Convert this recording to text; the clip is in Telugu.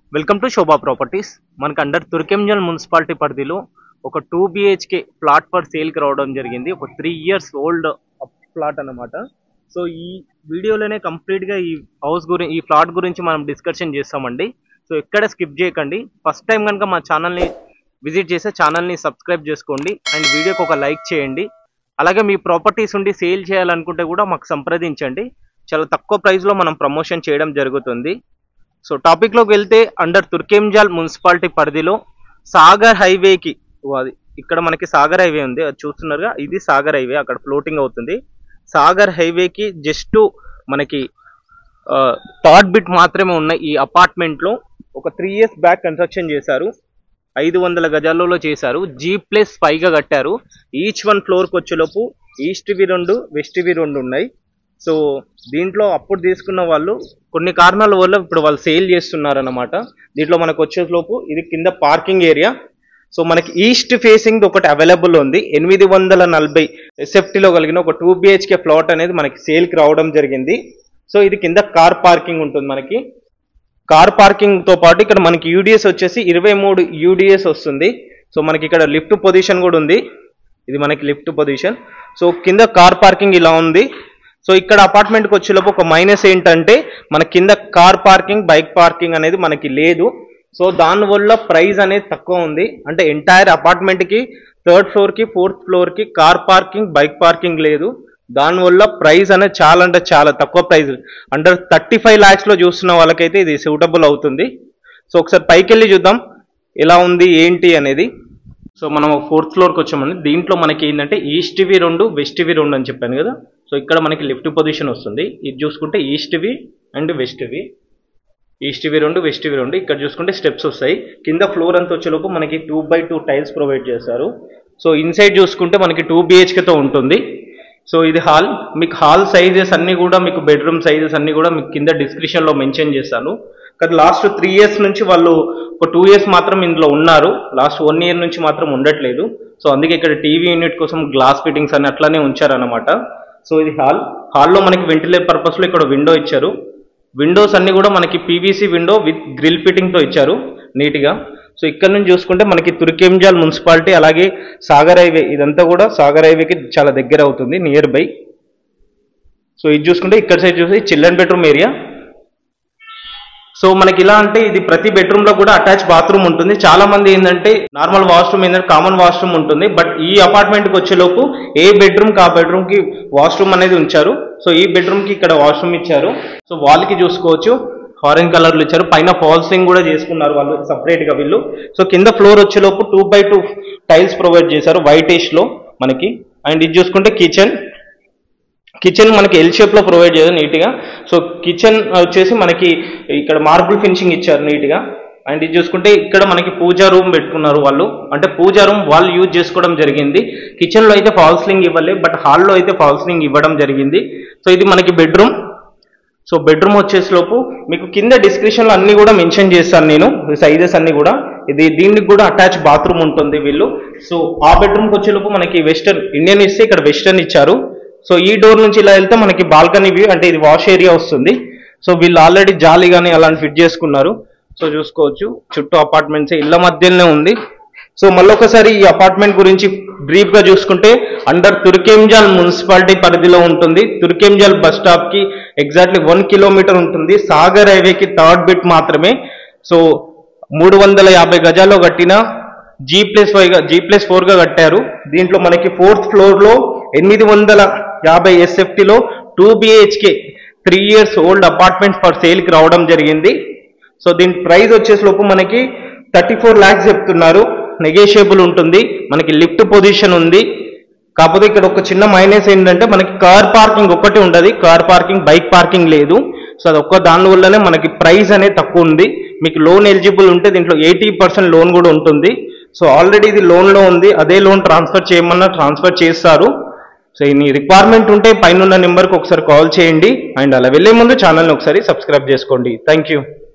వెల్కమ్ టు శోభా ప్రాపర్టీస్ మనకు అండర్ తుర్కెంజల్ మున్సిపాలిటీ పరిధిలో ఒక టూ బిహెచ్కే ప్లాట్ ఫర్ సేల్కి రావడం జరిగింది ఒక త్రీ ఇయర్స్ ఓల్డ్ ప్లాట్ అన్నమాట సో ఈ వీడియోలోనే కంప్లీట్గా ఈ హౌస్ గురించి ఈ ప్లాట్ గురించి మనం డిస్కషన్ చేస్తామండి సో ఎక్కడ స్కిప్ చేయకండి ఫస్ట్ టైం కనుక మా ఛానల్ని విజిట్ చేస్తే ఛానల్ని సబ్స్క్రైబ్ చేసుకోండి అండ్ వీడియోకి ఒక లైక్ చేయండి అలాగే మీ ప్రాపర్టీస్ ఉండి సేల్ చేయాలనుకుంటే కూడా మాకు సంప్రదించండి చాలా తక్కువ ప్రైస్లో మనం ప్రమోషన్ చేయడం జరుగుతుంది సో టాపిక్లోకి వెళ్తే అండర్ తుర్కెంజాల్ మున్సిపాలిటీ పరిధిలో సాగర్ హైవేకి ఓ అది ఇక్కడ మనకి సాగర్ హైవే ఉంది అది చూస్తున్నారుగా ఇది సాగర్ హైవే అక్కడ ఫ్లోటింగ్ అవుతుంది సాగర్ హైవేకి జస్ట్ మనకి థర్డ్ బిట్ మాత్రమే ఉన్నాయి ఈ అపార్ట్మెంట్లో ఒక త్రీ ఇయర్స్ బ్యాక్ కన్స్ట్రక్షన్ చేశారు ఐదు వందల గజాలలో చేశారు జీ ప్లస్ ఫైవ్గా కట్టారు ఈచ్ వన్ ఫ్లోర్కి వచ్చేలోపు ఈస్ట్వి రెండు వెస్ట్వి రెండు ఉన్నాయి సో దీంట్లో అప్పుడు తీసుకున్న వాళ్ళు కొన్ని కారణాల వల్ల ఇప్పుడు వాళ్ళు సేల్ చేస్తున్నారు అన్నమాట దీంట్లో మనకు వచ్చేలోపు ఇది కింద పార్కింగ్ ఏరియా సో మనకి ఈస్ట్ ఫేసింగ్ ఒకటి అవైలబుల్ ఉంది ఎనిమిది వందల నలభై ఎస్ఎఫ్టీలో కలిగిన ఒక టూ బిహెచ్కే ప్లాట్ అనేది మనకి సేల్కి రావడం జరిగింది సో ఇది కింద కార్ పార్కింగ్ ఉంటుంది మనకి కార్ పార్కింగ్ తో పాటు ఇక్కడ మనకి యూడిఎస్ వచ్చేసి ఇరవై మూడు యూడిఎస్ వస్తుంది సో మనకి ఇక్కడ లిఫ్ట్ పొజిషన్ కూడా ఉంది ఇది మనకి లిఫ్ట్ పొజిషన్ సో కింద కార్ పార్కింగ్ ఇలా ఉంది సో ఇక్కడ అపార్ట్మెంట్కి వచ్చేలోపు ఒక మైనస్ ఏంటంటే మన కింద కార్ పార్కింగ్ బైక్ పార్కింగ్ అనేది మనకి లేదు సో దానివల్ల ప్రైస్ అనేది తక్కువ ఉంది అంటే ఎంటైర్ అపార్ట్మెంట్కి థర్డ్ ఫ్లోర్కి ఫోర్త్ ఫ్లోర్కి కార్ పార్కింగ్ బైక్ పార్కింగ్ లేదు దానివల్ల ప్రైస్ అనేది చాలా అంటే చాలా తక్కువ ప్రైస్ అండర్ థర్టీ ఫైవ్ ల్యాక్స్లో చూస్తున్న వాళ్ళకైతే ఇది సూటబుల్ అవుతుంది సో ఒకసారి పైకి వెళ్ళి చూద్దాం ఎలా ఉంది ఏంటి అనేది సో మనం ఫోర్త్ ఫ్లోర్కి వచ్చామండి దీంట్లో మనకి ఏంటంటే ఈస్ట్వి రెండు వెస్ట్వి రెండు అని చెప్పాను కదా సో ఇక్కడ మనకి లిఫ్ట్ పొజిషన్ వస్తుంది ఇది చూసుకుంటే ఈస్ట్వి అండ్ వెస్ట్వి ఈస్ట్వి రెండు వెస్ట్వి రెండు ఇక్కడ చూసుకుంటే స్టెప్స్ వస్తాయి కింద ఫ్లోర్ అంతా వచ్చేలోపు మనకి two by two tiles provide చేస్తారు సో ఇన్సైడ్ చూసుకుంటే మనకి టూ బిహెచ్కేతో ఉంటుంది సో ఇది హాల్ మీకు హాల్ సైజెస్ అన్ని కూడా మీకు బెడ్రూమ్ సైజెస్ అన్ని కూడా మీకు కింద డిస్క్రిప్షన్లో మెన్షన్ చేస్తాను కానీ లాస్ట్ త్రీ ఇయర్స్ నుంచి వాళ్ళు ఒక టూ ఇయర్స్ మాత్రం ఇందులో ఉన్నారు లాస్ట్ వన్ ఇయర్ నుంచి మాత్రం ఉండట్లేదు సో అందుకే ఇక్కడ టీవీ యూనిట్ కోసం గ్లాస్ ఫిట్టింగ్స్ అని అట్లానే ఉంచారనమాట సో ఇది హాల్ హాల్లో మనకి వెంటిలేట్ పర్పస్లో ఇక్కడ విండో ఇచ్చారు విండోస్ అన్ని కూడా మనకి పీవీసీ విండో విత్ గ్రిల్ ఫిట్టింగ్తో ఇచ్చారు నీట్గా సో ఇక్కడ నుంచి చూసుకుంటే మనకి తుర్కెంజాల్ మున్సిపాలిటీ అలాగే సాగర్ హైవే ఇదంతా కూడా సాగర్ హైవేకి చాలా దగ్గర అవుతుంది నియర్ బై సో ఇది చూసుకుంటే ఇక్కడ సైడ్ చూసి చిల్డ్రన్ బెడ్రూమ్ ఏరియా సో మనకి ఇలా అంటే ఇది ప్రతి బెడ్రూమ్ లో కూడా అటాచ్ బాత్రూమ్ ఉంటుంది చాలా మంది ఏంటంటే నార్మల్ వాష్రూమ్ ఏంటంటే కామన్ వాష్రూమ్ ఉంటుంది బట్ ఈ అపార్ట్మెంట్ కి వచ్చేలోపు ఏ బెడ్రూమ్ కి ఆ బెడ్రూమ్ కి వాష్రూమ్ అనేది ఉంచారు సో ఈ బెడ్రూమ్ కి ఇక్కడ వాష్రూమ్ ఇచ్చారు సో వాల్ కి చూసుకోవచ్చు ఆరెంజ్ కలర్లు ఇచ్చారు పైన ఫాల్సింగ్ కూడా చేసుకున్నారు వాళ్ళు సపరేట్ గా వీళ్ళు సో కింద ఫ్లోర్ వచ్చేలోపు two by two tiles provide చేశారు వైటిష్ లో మనకి అండ్ ఇది చూసుకుంటే కిచెన్ కిచెన్ మనకి ఎల్ షేప్ లో ప్రొవైడ్ చేయాలి నీట్ గా సో కిచెన్ వచ్చేసి మనకి ఇక్కడ మార్బుల్ ఫినిషింగ్ ఇచ్చారు నీట్ గా అండ్ ఇది చూసుకుంటే ఇక్కడ మనకి పూజా రూమ్ పెట్టుకున్నారు వాళ్ళు అంటే పూజా రూమ్ వాళ్ళు యూజ్ చేసుకోవడం జరిగింది కిచెన్ లో అయితే ఫాల్స్లింగ్ ఇవ్వలే బట్ హాల్లో అయితే ఫాల్స్లింగ్ ఇవ్వడం జరిగింది సో ఇది మనకి బెడ్రూమ్ సో బెడ్రూమ్ వచ్చేసిలోపు మీకు కింద డిస్క్రిప్షన్లో అన్ని కూడా మెన్షన్ చేస్తాను నేను సైజెస్ అన్ని కూడా ఇది దీనికి కూడా అటాచ్ బాత్రూమ్ ఉంటుంది వీళ్ళు సో ఆ బెడ్రూమ్కి వచ్చేలోపు మనకి వెస్టర్న్ ఇండియన్ ఇస్తే ఇక్కడ వెస్టర్న్ ఇచ్చారు సో ఈ డోర్ నుంచి ఇలా వెళ్తే మనకి బాల్కనీ వ్యూ అంటే ఇది వాష్ ఏరియా వస్తుంది సో వీళ్ళు ఆల్రెడీ జాలీ కానీ అలాంటి ఫిట్ చేసుకున్నారు సో చూసుకోవచ్చు చుట్టూ అపార్ట్మెంట్స్ ఇళ్ళ మధ్యలోనే ఉంది సో మళ్ళొకసారి ఈ అపార్ట్మెంట్ గురించి బ్రీఫ్ గా చూసుకుంటే అండర్ తుర్కెంజాల్ మున్సిపాలిటీ పరిధిలో ఉంటుంది తుర్కెంజాల్ బస్ స్టాప్ కి ఎగ్జాక్ట్లీ వన్ కిలోమీటర్ ఉంటుంది సాగర్ హైవేకి థర్డ్ బిట్ మాత్రమే సో మూడు వందల యాభై గజాల్లో కట్టిన జీ ప్లస్ ఫైవ్ గా జీ ప్లస్ ఫోర్ గా కట్టారు దీంట్లో మనకి ఫోర్త్ ఫ్లోర్ లో ఎనిమిది వందల యాభై ఎస్ఎఫ్టీలో two BHK three years old apartment for sale కి రావడం జరిగింది సో దీని ప్రైస్ వచ్చేసి లోపు మనకి థర్టీ ఫోర్ ల్యాక్స్ చెప్తున్నారు నెగోషియబుల్ ఉంటుంది మనకి లిఫ్ట్ పొజిషన్ ఉంది కాకపోతే ఇక్కడ ఒక చిన్న మైనస్ ఏంటంటే మనకి కార్ పార్కింగ్ ఒక్కటి ఉండదు కార్ పార్కింగ్ బైక్ పార్కింగ్ లేదు సో అది ఒక్క దాని వల్లనే మనకి ప్రైస్ అనేది తక్కువ ఉంది మీకు లోన్ ఎలిజిబుల్ ఉంటే దీంట్లో ఎయిటీ పర్సెంట్ లోన్ కూడా ఉంటుంది సో ఆల్రెడీ ఇది లోన్లో ఉంది అదే లోన్ ట్రాన్స్ఫర్ చేయమన్నా ట్రాన్స్ఫర్ చేస్తారు సో ఈ రిక్వైర్మెంట్ ఉంటే పైన నెంబర్కి ఒకసారి కాల్ చేయండి అండ్ అలా వెళ్ళే ముందు ఛానల్ని ఒకసారి సబ్స్క్రైబ్ చేసుకోండి థ్యాంక్ యూ